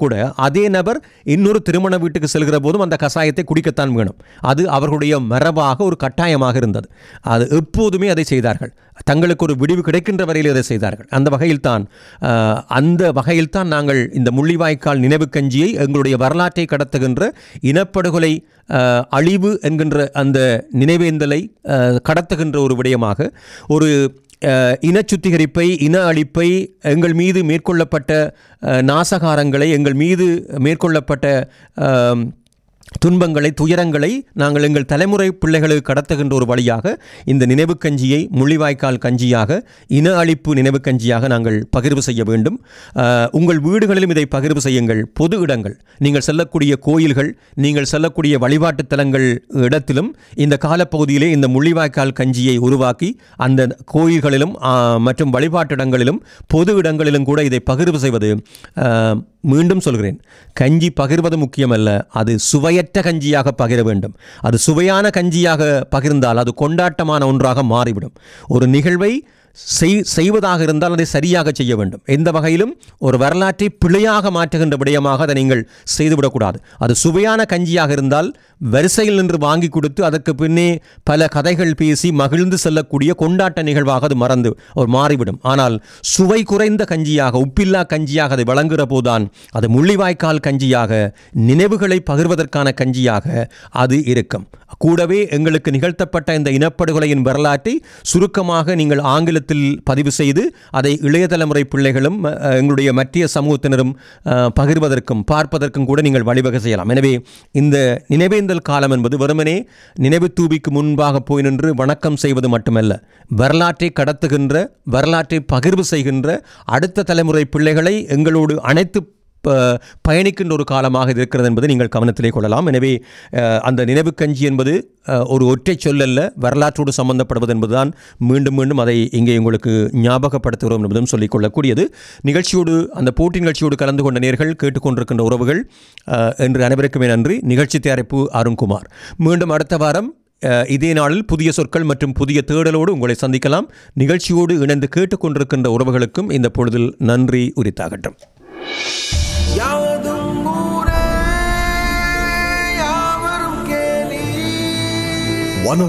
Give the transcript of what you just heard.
கூட அதே நபர் இன்னொரு திருமண வீட்டுக்கு செல்கிற போதும் அந்த கஷாயத்தை குடிக்கத்தான் வேணும் அது அவர்களுடைய மரபாக ஒரு கட்டாயமாக இருந்தது அது எப்போதுமே அதை செய்தார்கள் தங்களுக்கு ஒரு விடிவு கிடைக்கின்ற வரையில் அதை செய்தார்கள் அந்த வகையில் தான் அஹ், அந்த வகையில் தான் நாங்கள் இந்த முள்ளிவாய்க்கால் நினைவு கஞ்சியை எங்களுடைய வரலாற்றை கடத்துகின்ற இனப்படுகொலை அஹ், அழிவு என்கின்ற அந்த நினைவேந்தலை அஹ், கடத்துகின்ற ஒரு விடயமாக ஒரு அஹ், இன சுத்திகரிப்பை இன அழிப்பை எங்கள் மீது மேற்கொள்ளப்பட்ட அஹ், நாசகாரங்களை எங்கள் மீது மேற்கொள்ளப்பட்ட அஹ், துன்பங்களை துயரங்களை நாங்கள் எங்கள் தலைமுறை பிள்ளைகளுக்கு கடத்துகின்ற ஒரு வழியாக இந்த நினைவு கஞ்சியை முள்ளிவாய்க்கால் கஞ்சியாக இன அழிப்பு நினைவு கஞ்சியாக நாங்கள் பகிர்வு செய்ய வேண்டும் அஹ், உங்கள் வீடுகளிலும் இதை பகிர்வு செய்யுங்கள் பொது இடங்கள் நீங்கள் செல்லக்கூடிய கோயில்கள் நீங்கள் செல்லக்கூடிய வழிபாட்டு தலங்கள் இடத்திலும் இந்த காலப்பகுதியிலே இந்த முள்ளிவாய்க்கால் கஞ்சியை உருவாக்கி அந்த கோயில்களிலும் ஆஹ், மற்றும் வழிபாட்டு இடங்களிலும் பொது இடங்களிலும் கூட இதை பகிர்வு செய்வது ஆஹ், மீண்டும் சொல்கிறேன் கஞ்சி பகிர்வது முக்கியமல்ல அது சுவையற்ற கஞ்சியாக பகிர வேண்டும் அது சுவையான கஞ்சியாக பகிர்ந்தால் அது கொண்டாட்டமான ஒன்றாக மாறிவிடும் ஒரு நிகழ்வை செய் செய்வதாக இருந்தால் அதை சரியாக செய்ய வேண்டும் எந்த வகையிலும் ஒரு வரலாற்றை பிழையாக மாற்றுகின்ற விடயமாக அதை நீங்கள் செய்துவிடக்கூடாது அது சுவையான கஞ்சியாக இருந்தால் வரிசையில் நின்று வாங்கி கொடுத்து அதற்கு பின்னே பல கதைகள் பேசி மகிழ்ந்து செல்லக்கூடிய கொண்டாட்ட நிகழ்வாக அது மறந்து ஒரு மாறிவிடும் ஆனால் சுவை குறைந்த கஞ்சியாக உப்பில்லா கஞ்சியாக அதை வழங்குகிற போதுதான் அது முள்ளிவாய்க்கால் கஞ்சியாக நினைவுகளை பகிர்வதற்கான கஞ்சியாக அது இருக்கும் கூடவே எங்களுக்கு நிகழ்த்தப்பட்ட இந்த இனப்படுகொலையின் வரலாற்றை சுருக்கமாக நீங்கள் ஆங்கிலத்தில் பதிவு செய்து அதை இளைய தலைமுறை பிள்ளைகளும் அஹ், எங்களுடைய மற்ற சமூகத்தினரும் அஹ், பகிர்வதற்கும் பார்ப்பதற்கும் கூட நீங்கள் வழிவகை செய்யலாம் எனவே இந்த நினைவேந்தல் காலம் என்பது வெறுமனே நினைவு தூபிக்கு முன்பாக போய் நின்று வணக்கம் செய்வது மட்டுமல்ல வரலாற்றை கடத்துகின்ற வரலாற்றை பகிர்வு செய்கின்ற அடுத்த தலைமுறை பிள்ளைகளை எங்களோடு அனைத்து ப- பயணிக்கின்ற ஒரு காலமாக இது இருக்கிறது என்பதை நீங்கள் கவனத்திலே கொள்ளலாம் எனவே அஹ், அந்த நினைவு கஞ்சி என்பது அஹ், ஒரு ஒற்றை சொல்லல்ல வரலாற்றோடு சம்பந்தப்படுவது என்பதுதான் மீண்டும் மீண்டும் அதை இங்கே உங்களுக்கு ஞாபகப்படுத்துகிறோம் என்பதும் சொல்லிக்கொள்ளக்கூடியது நிகழ்ச்சியோடு அந்த போட்டி நிகழ்ச்சியோடு கலந்து கொண்ட நேர்கள் கேட்டுக்கொண்டிருக்கின்ற உறவுகள் அஹ், என்று அனைவருக்குமே நன்றி நிகழ்ச்சி தயாரிப்பு அருண்குமார் மீண்டும் அடுத்த வாரம் அஹ், இதே நாளில் புதிய சொற்கள் மற்றும் புதிய தேடலோடு உங்களை சந்திக்கலாம் நிகழ்ச்சியோடு இணைந்து கேட்டுக்கொண்டிருக்கின்ற உறவுகளுக்கும் இந்த பொழுதில் நன்றி உரித்தாகட்டும் யாவதும் ஊரே யாவரும் கேளீர் one